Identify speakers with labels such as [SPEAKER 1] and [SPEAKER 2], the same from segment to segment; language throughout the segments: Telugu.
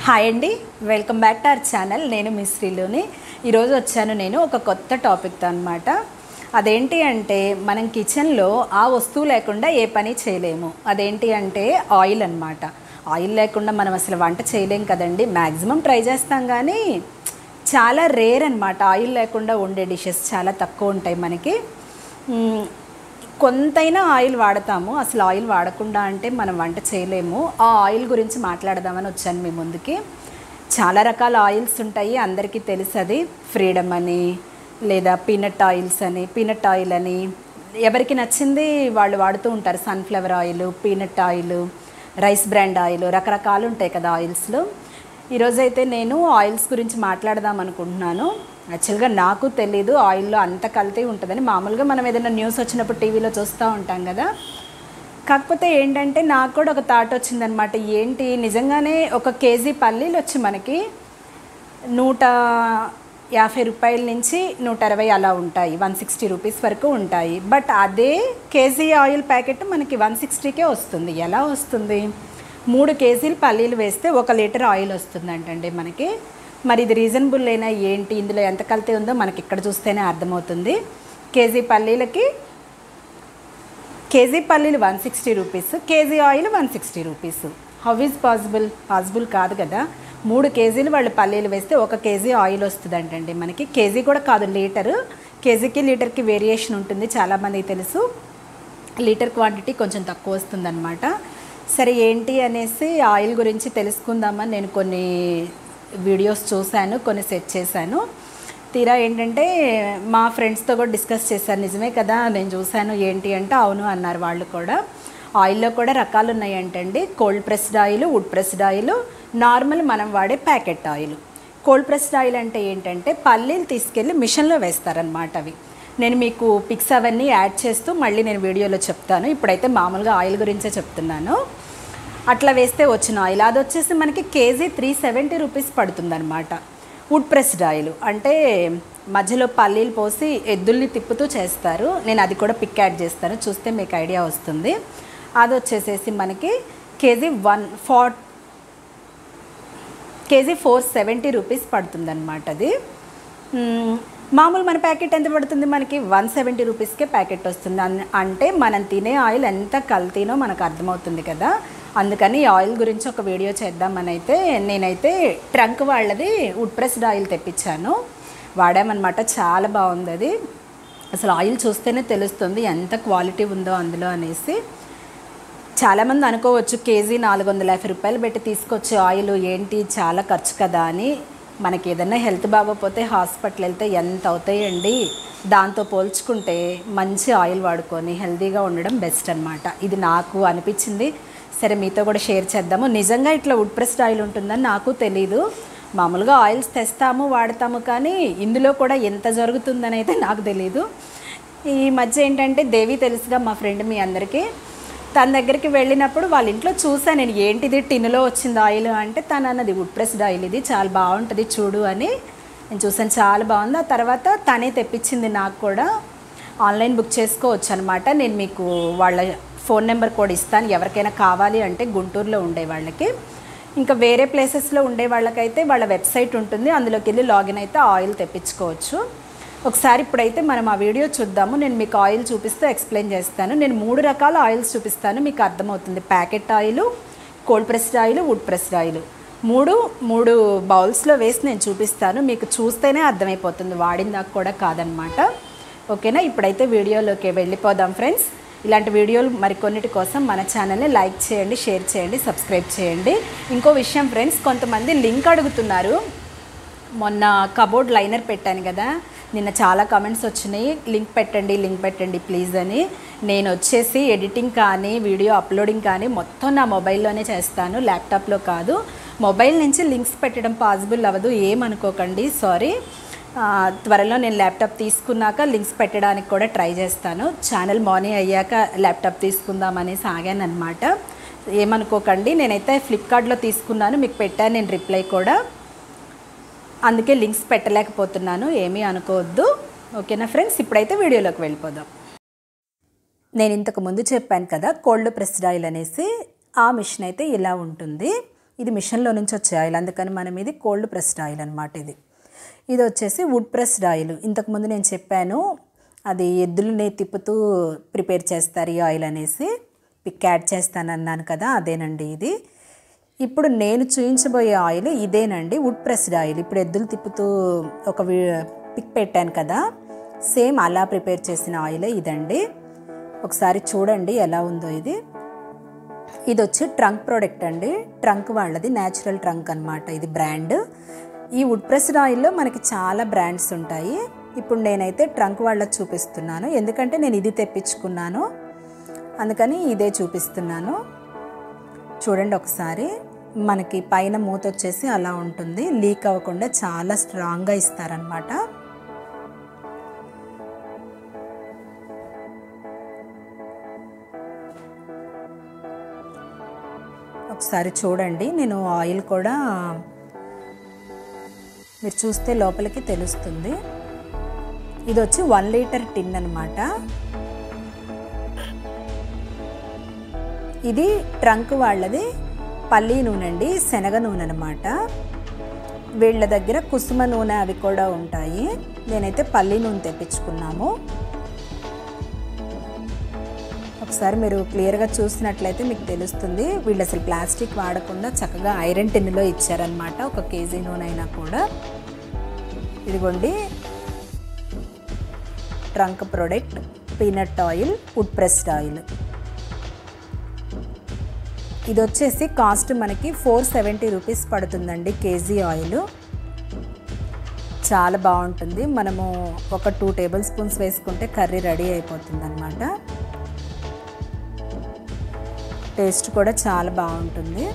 [SPEAKER 1] హాయ్ అండి welcome back to our channel నేను మీ శ్రీలోని ఈరోజు వచ్చాను నేను ఒక కొత్త టాపిక్తో అనమాట అదేంటి అంటే మనం కిచెన్లో ఆ వస్తువు లేకుండా ఏ పని చేయలేము అదేంటి అంటే ఆయిల్ అన్నమాట ఆయిల్ లేకుండా మనం అసలు వంట చేయలేం కదండి మ్యాక్సిమం ట్రై చేస్తాం కానీ చాలా రేర్ అనమాట ఆయిల్ లేకుండా వండే డిషెస్ చాలా తక్కువ ఉంటాయి మనకి మ్మ్, కొంతైనా ఆయిల్ వాడతాము అసలు ఆయిల్ వాడకుండా అంటే మనం వంట చేయలేము ఆ ఆయిల్ గురించి మాట్లాడదామని వచ్చాను మీ ముందుకి చాలా రకాల ఆయిల్స్ ఉంటాయి అందరికీ తెలుసు అది ఫ్రీడమ్ అని లేదా పీనట్ ఆయిల్స్ అని పీనట్ ఆయిల్ అని ఎవరికి నచ్చింది వాళ్ళు వాడుతూ ఉంటారు sunflower oil peanut oil rice brand oil రకరకాలు ఉంటాయి కదా ఆయిల్స్లో ఈరోజైతే నేను ఆయిల్స్ గురించి మాట్లాడదాం అనుకుంటున్నాను యాక్చువల్గా నాకు తెలీదు ఆయిల్లో అంత కల్తీ ఉంటుందని మామూలుగా మనం ఏదైనా న్యూస్ వచ్చినప్పుడు టీవీలో చూస్తూ ఉంటాం కదా కాకపోతే ఏంటంటే నాకు కూడా ఒక థాట్ వచ్చిందనమాట ఏంటి నిజంగానే ఒక కేజీ పల్లీలు వచ్చి మనకి నూట యాభై రూపాయల నుంచి నూట అరవై అలా ఉంటాయి వన్ సిక్స్టీ రూపీస్ వరకు ఉంటాయి బట్ అదే కేజీ ఆయిల్ ప్యాకెట్ మనకి వన్ సిక్స్టీకే వస్తుంది ఎలా వస్తుంది మూడు కేజీలు పల్లీలు వేస్తే ఒక లీటర్ ఆయిల్ వస్తుందంటండి మనకి మరి ఇది రీజనబుల్ అయినా ఏంటి ఇందులో ఎంత కల్తీ ఉందో మనకి ఇక్కడ చూస్తేనే అర్థమవుతుంది కేజీ పల్లీలకి కేజీ పల్లీలు one sixty rupees KG oil one sixty rupees how is possible possible కాదు కదా మూడు కేజీలు వాళ్ళు పల్లీలు వేస్తే ఒక కేజీ ఆయిల్ వస్తుందంటండి మనకి కేజీ కూడా కాదు లీటరు కేజీకి లీటర్కి వేరియేషన్ ఉంటుంది చాలామందికి తెలుసు లీటర్ క్వాంటిటీ కొంచెం తక్కువ వస్తుందన్నమాట సరే ఏంటి అనేసి ఆయిల్ గురించి తెలుసుకుందామని నేను కొన్ని వీడియోస్ చూశాను కొన్ని సెట్ చేశాను తీరా ఏంటంటే మా ఫ్రెండ్స్తో కూడా డిస్కస్ చేశాను నిజమే కదా నేను చూశాను ఏంటి అంటే అవును అన్నారు వాళ్ళు కూడా ఆయిల్లో కూడా రకాలు ఉన్నాయంటండి cold pressed oil wood pressed oil normal మనం వాడే packet oil cold pressed oil అంటే ఏంటంటే పల్లీలు తీసుకెళ్ళి మిషన్లో వేస్తారనమాట అవి నేను మీకు పిక్స్ అవన్నీ యాడ్ చేస్తూ మళ్ళీ నేను వీడియోలో చెప్తాను ఇప్పుడైతే మామూలుగా ఆయిల్ గురించే చెప్తున్నాను అట్లా వేస్తే వచ్చిన ఆయిల్ అది వచ్చేసి మనకి కేజీ త్రీ సెవెంటీ రూపీస్ పడుతుందన్నమాట వుడ్ ప్రెస్డ్ ఆయిల్ అంటే మధ్యలో పల్లీలు పోసి ఎద్దుల్ని తిప్పుతూ చేస్తారు నేను అది కూడా పిక్ యాడ్ చేస్తాను చూస్తే మీకు ఐడియా వస్తుంది అది వచ్చేసేసి మనకి KG one for KG four seventy rupees పడుతుందన్నమాట అది మ్మ్, మామూలు మన ప్యాకెట్ ఎంత పడుతుంది మనకి వన్ సెవెంటీ రూపీస్కే ప్యాకెట్ వస్తుంది అన్- అంటే మనం తినే ఆయిల్ ఎంత కల్తీనో మనకు అర్థమవుతుంది కదా అందుకని ఈ ఆయిల్ గురించి ఒక వీడియో చేద్దామని అయితే నేనైతే ట్రంక్ వాళ్ళది వుడ్ ప్రెస్డ్ ఆయిల్ తెప్పించాను వాడామన్నమాట చాలా బాగుంది అది అసలు ఆయిల్ చూస్తేనే తెలుస్తుంది ఎంత క్వాలిటీ ఉందో అందులో అనేసి చాలామంది అనుకోవచ్చు కేజీ నాలుగు వందల యాభై రూపాయలు పెట్టి తీసుకొచ్చే ఆయిల్ ఏంటి చాలా ఖర్చు కదా అని మనకి ఏదైనా హెల్త్ బాగోపోతే హాస్పిటల్ వెళ్తే ఎంత అవుతాయండి దాంతో పోల్చుకుంటే మంచి ఆయిల్ వాడుకొని హెల్తీగా ఉండడం బెస్ట్ అనమాట ఇది నాకు అనిపించింది సరే మీతో కూడా షేర్ చేద్దాము నిజంగా ఇట్లా వుడ్ ప్రెస్డ్ ఆయిల్ ఉంటుందని నాకు తెలీదు మామూలుగా ఆయిల్స్ తెస్తాము వాడతాము కానీ ఇందులో కూడా ఎంత జరుగుతుందని అయితే నాకు తెలీదు ఈ మధ్య ఏంటంటే దేవి తెలుసుగా మా ఫ్రెండ్ మీ అందరికీ తన దగ్గరికి వెళ్ళినప్పుడు వాళ్ళ ఇంట్లో చూసాను నేను ఏంటిది టిన్నులో వచ్చింది ఆయిల్ అంటే తను అన్నది వుడ్ ప్రెస్డ్ ఆయిల్ ఇది చాలా బాగుంటుంది చూడు అని నేను చూసాను చాలా బాగుంది ఆ తర్వాత తనే తెప్పించింది నాకు కూడా ఆన్లైన్ బుక్ చేసుకోవచ్చు అనమాట నేను మీకు వాళ్ళ ఫోన్ నెంబర్ కూడా ఇస్తాను ఎవరికైనా కావాలి అంటే గుంటూరులో ఉండే వాళ్ళకి ఇంకా వేరే ప్లేసెస్లో ఉండే వాళ్ళకైతే వాళ్ళ వెబ్సైట్ ఉంటుంది అందులోకి వెళ్ళి లాగిన్ అయితే ఆయిల్ తెప్పించుకోవచ్చు ఒకసారి ఇప్పుడైతే మనం ఆ వీడియో చూద్దాము నేను మీకు ఆయిల్ చూపిస్తూ ఎక్స్ప్లెయిన్ చేస్తాను నేను మూడు రకాల ఆయిల్స్ చూపిస్తాను మీకు అర్థమవుతుంది packet oil cold pressed oil wood pressed oil మూడు మూడు బౌల్స్లో వేసి నేను చూపిస్తాను మీకు చూస్తేనే అర్థమైపోతుంది వాడిందాక కూడా కాదనమాట ఓకేనా ఇప్పుడైతే వీడియోలోకి వెళ్ళిపోదాం ఫ్రెండ్స్ ఇలాంటి వీడియోలు మరికొన్నిటి కోసం మన ఛానల్ని లైక్ చేయండి షేర్ చేయండి సబ్స్క్రైబ్ చేయండి ఇంకో విషయం ఫ్రెండ్స్ కొంతమంది లింక్ అడుగుతున్నారు మొన్న కబోర్డ్ లైనర్ పెట్టాను కదా నిన్న చాలా కామెంట్స్ వచ్చినాయి లింక్ పెట్టండి లింక్ పెట్టండి ప్లీజ్ అని నేను వచ్చేసి ఎడిటింగ్ కానీ వీడియో అప్లోడింగ్ కానీ మొత్తం నా మొబైల్లోనే చేస్తాను ల్యాప్టాప్లో కాదు మొబైల్ నుంచి లింక్స్ పెట్టడం పాసిబుల్ అవ్వదు ఏమనుకోకండి సారీ ఆ, త్వరలో నేను ల్యాప్టాప్ తీసుకున్నాక లింక్స్ పెట్టడానికి కూడా ట్రై చేస్తాను ఛానల్ మార్నింగ్ అయ్యాక ల్యాప్టాప్ తీసుకుందామని సాగాను అనమాట ఏమనుకోకండి నేనైతే ఫ్లిప్కార్ట్లో తీసుకున్నాను మీకు పెట్టాను నేను రిప్లై కూడా అందుకే లింక్స్ పెట్టలేకపోతున్నాను ఏమీ అనుకోవద్దు ఓకేనా ఫ్రెండ్స్ ఇప్పుడైతే వీడియోలోకి వెళ్ళిపోదాం నేను ఇంతకు ముందు చెప్పాను కదా కోల్డ్ ప్రెస్డ్ ఆయిల్ అనేసి ఆ మిషన్ అయితే ఇలా ఉంటుంది ఇది మిషన్లో నుంచి వచ్చే ఆయిల్ అందుకని మనం ఇది కోల్డ్ ప్రెస్డ్ ఆయిల్ అనమాట ఇది ఇది వచ్చేసి వుడ్ ప్రెస్డ్ ఆయిల్ ఇంతకుముందు నేను చెప్పాను అది ఎద్దులని తిప్పుతూ ప్రిపేర్ చేస్తారు ఈ ఆయిల్ అనేసి పిక్ యాడ్ చేస్తానన్నాను కదా అదేనండి ఇది ఇప్పుడు నేను చూయించబోయే ఆయిల్ ఇదేనండి వుడ్ ప్రెస్డ్ ఆయిల్ ఇప్పుడు ఎద్దులు తిప్పుతూ ఒక పిక్ పెట్టాను కదా సేమ్ అలా ప్రిపేర్ చేసిన ఆయిలే ఇదండి ఒకసారి చూడండి ఎలా ఉందో ఇది ఇది వచ్చి ట్రంక్ ప్రోడక్ట్ అండి ట్రంక్ వాళ్ళది న్యాచురల్ ట్రంక్ అనమాట ఇది బ్రాండ్ ఈ వుడ్ ప్రెస్డ్ ఆయిల్లో మనకి చాలా బ్రాండ్స్ ఉంటాయి ఇప్పుడు నేనైతే ట్రంక్ వాళ్ళది చూపిస్తున్నాను ఎందుకంటే నేను ఇది తెప్పించుకున్నాను అందుకని ఇదే చూపిస్తున్నాను చూడండి ఒకసారి మనకి పైన మూత వచ్చేసి అలా ఉంటుంది లీక్ అవ్వకుండా చాలా స్ట్రాంగ్గా ఇస్తారనమాట ఒకసారి చూడండి నేను ఆయిల్ కూడా మీరు చూస్తే లోపలికి తెలుస్తుంది ఇది వచ్చి వన్ లీటర్ టిన్ అనమాట ఇది ట్రంక్ వాళ్ళది పల్లీ నూనె అండి శనగ నూనె అనమాట వీళ్ళ దగ్గర కుసుమ నూనె అవి కూడా ఉంటాయి నేనైతే పల్లీ నూనె తెప్పించుకున్నాము ఒకసారి మీరు క్లియర్గా చూసినట్లయితే మీకు తెలుస్తుంది వీళ్ళు అసలు ప్లాస్టిక్ వాడకుండా చక్కగా ఐరన్ టిన్నులో ఇచ్చారనమాట ఒక కేజీ నూనె అయినా కూడా ఇదిగోండి Trunk product peanut oil wood pressed oil ఇది వచ్చేసి కాస్ట్ మనకి ఫోర్ సెవెంటీ రూపీస్ పడుతుందండి కేజీ ఆయిల్ చాలా బాగుంటుంది మనము ఒక టూ టేబుల్ స్పూన్స్ వేసుకుంటే కర్రీ రెడీ అయిపోతుంది అనమాట టేస్ట్ కూడా చాలా బాగుంటుంది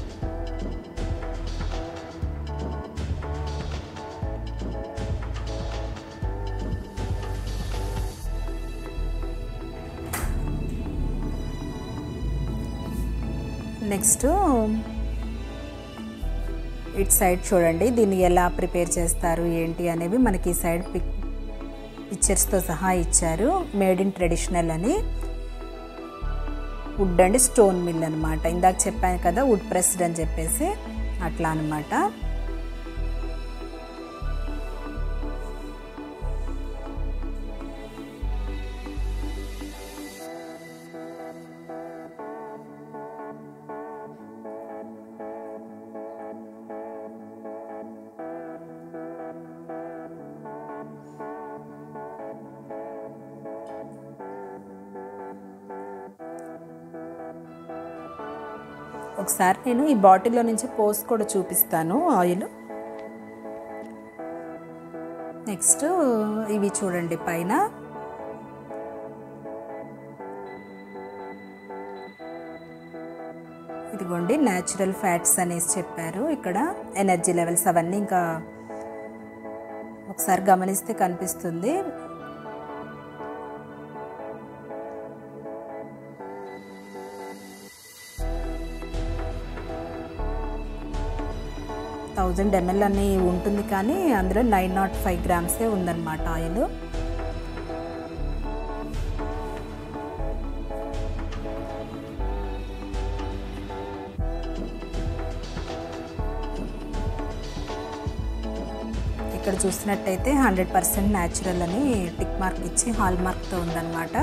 [SPEAKER 1] నెక్స్ట్ ఇటు సైడ్ చూడండి దీన్ని ఎలా ప్రిపేర్ చేస్తారు ఏంటి అనేవి మనకి ఈ సైడ్ పిక్ పిక్చర్స్తో సహా ఇచ్చారు మేడ్ ఇన్ ట్రెడిషనల్ అని వుడ్ అండ్ స్టోన్ మిల్ అనమాట ఇందాక చెప్పాను కదా వుడ్ ప్రెస్డ్ అని చెప్పేసి అట్లా అనమాట ఒకసారి నేను ఈ బాటిల్లో నుంచి పోసి కూడా చూపిస్తాను ఆయిల్ నెక్స్ట్ ఇవి చూడండి పైన ఇదిగోండి న్యాచురల్ ఫ్యాట్స్ అనేసి చెప్పారు ఇక్కడ ఎనర్జీ లెవెల్స్ అవన్నీ ఇంకా ఒకసారి గమనిస్తే కనిపిస్తుంది థౌజండ్ ఎంఎల్ అని ఉంటుంది కానీ అందులో నైన్ నాట్ ఫైవ్ గ్రామ్సే ఉందన్నమాట ఆయిల్ ఇక్కడ చూసినట్టయితే హండ్రెడ్ పర్సెంట్ న్యాచురల్ అని టిక్ మార్క్ ఇచ్చి హాల్ మార్క్తో ఉందన్నమాట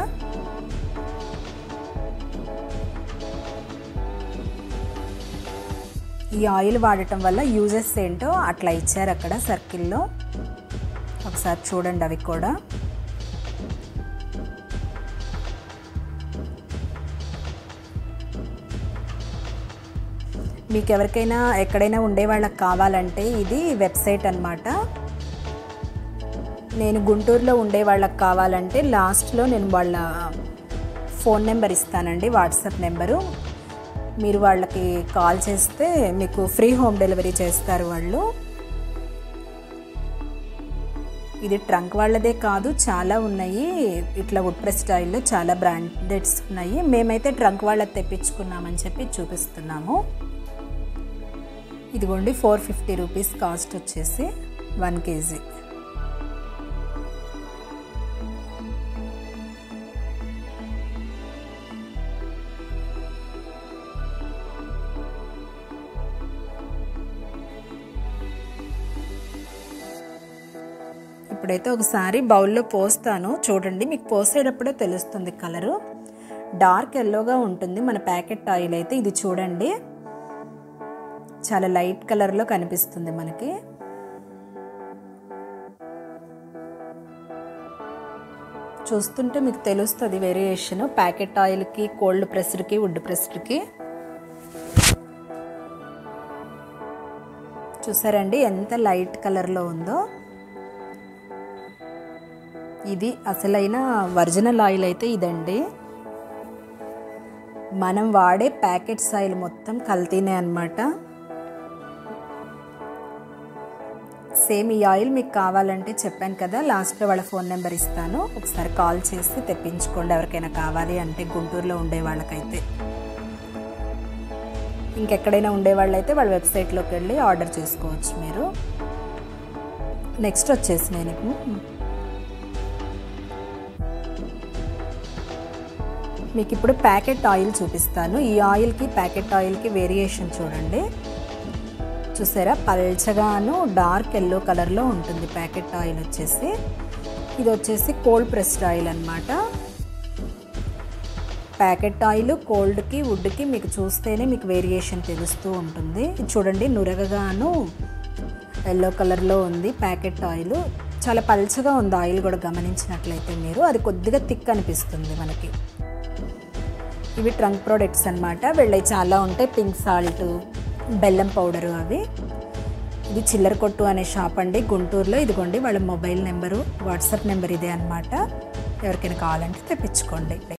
[SPEAKER 1] ఈ ఆయిల్ వాడటం వల్ల యూజెస్ ఏంటో అట్లా ఇచ్చారు అక్కడ సర్కిల్లో ఒకసారి చూడండి అవి కూడా మీకు ఎవరికైనా ఎక్కడైనా ఉండే వాళ్ళకి కావాలంటే ఇది వెబ్సైట్ అనమాట నేను గుంటూరులో ఉండే వాళ్ళకి కావాలంటే లాస్ట్లో నేను వాళ్ళ ఫోన్ నెంబర్ ఇస్తానండి వాట్సాప్ నెంబరు మీరు వాళ్ళకి కాల్ చేస్తే మీకు ఫ్రీ హోమ్ డెలివరీ చేస్తారు వాళ్ళు ఇది ట్రంక్ వాళ్ళదే కాదు చాలా ఉన్నాయి ఇట్లా వుడ్ ప్రెస్ స్టైల్లో చాలా బ్రాండెడ్స్ ఉన్నాయి మేమైతే ట్రంక్ వాళ్ళది తెప్పించుకున్నామని చెప్పి చూపిస్తున్నాము ఇదిగోండి ఫోర్ ఫిఫ్టీ రూపీస్ కాస్ట్ వచ్చేసి వన్ కేజీ ఇప్పుడైతే ఒకసారి బౌల్లో పోస్తాను చూడండి మీకు పోసేటప్పుడే తెలుస్తుంది కలరు డార్క్ ఎల్లోగా ఉంటుంది మన ప్యాకెట్ ఆయిల్ అయితే ఇది చూడండి చాలా లైట్ కలర్లో కనిపిస్తుంది మనకి చూస్తుంటే మీకు తెలుస్తుంది వేరియేషన్ ప్యాకెట్ ఆయిల్కి కోల్డ్ ప్రెస్డ్కి వుడ్ ప్రెస్డ్కి చూసారండి ఎంత లైట్ కలర్లో ఉందో ఇది అసలైన ఒరిజినల్ ఆయిల్ అయితే ఇదండి మనం వాడే ప్యాకెట్స్ ఆయిల్ మొత్తం కల్తీనే అనమాట సేమ్ ఈ ఆయిల్ మీకు కావాలంటే చెప్పాను కదా లాస్ట్లో వాళ్ళ ఫోన్ నెంబర్ ఇస్తాను ఒకసారి కాల్ చేసి తెప్పించుకోండి ఎవరికైనా కావాలి అంటే గుంటూరులో ఉండే వాళ్ళకైతే ఇంకెక్కడైనా ఉండే వాళ్ళైతే వాళ్ళ వెబ్సైట్లోకి వెళ్ళి ఆర్డర్ చేసుకోవచ్చు మీరు నెక్స్ట్ వచ్చేసి నేను ఇప్పుడు మీకు ఇప్పుడు ప్యాకెట్ ఆయిల్ చూపిస్తాను ఈ ఆయిల్కి ప్యాకెట్ ఆయిల్కి వేరియేషన్ చూడండి చూసారా పల్చగాను డార్క్ ఎల్లో కలర్లో ఉంటుంది ప్యాకెట్ ఆయిల్ వచ్చేసి ఇది వచ్చేసి కోల్డ్ ప్రెస్డ్ ఆయిల్ అనమాట ప్యాకెట్ ఆయిల్ కోల్డ్కి వుడ్కి మీకు చూస్తేనే మీకు వేరియేషన్ తెలుస్తూ ఉంటుంది ఇది చూడండి నురగగాను ఎల్లో కలర్లో ఉంది ప్యాకెట్ ఆయిల్ చాలా పల్చగా ఉంది ఆయిల్ కూడా గమనించినట్లయితే మీరు అది కొద్దిగా థిక్ అనిపిస్తుంది మనకి ఇవి ట్రంక్ ప్రోడక్ట్స్ అనమాట వెళ్ళి చాలా ఉంటాయి పింక్ సాల్ట్ బెల్లం పౌడరు అవి ఇది చిల్లర కొట్టు అనే షాప్ అండి గుంటూరులో ఇదిగోండి వాళ్ళ మొబైల్ నెంబరు వాట్సాప్ నెంబర్ ఇదే అనమాట ఎవరికైనా కావాలంటే తెప్పించుకోండి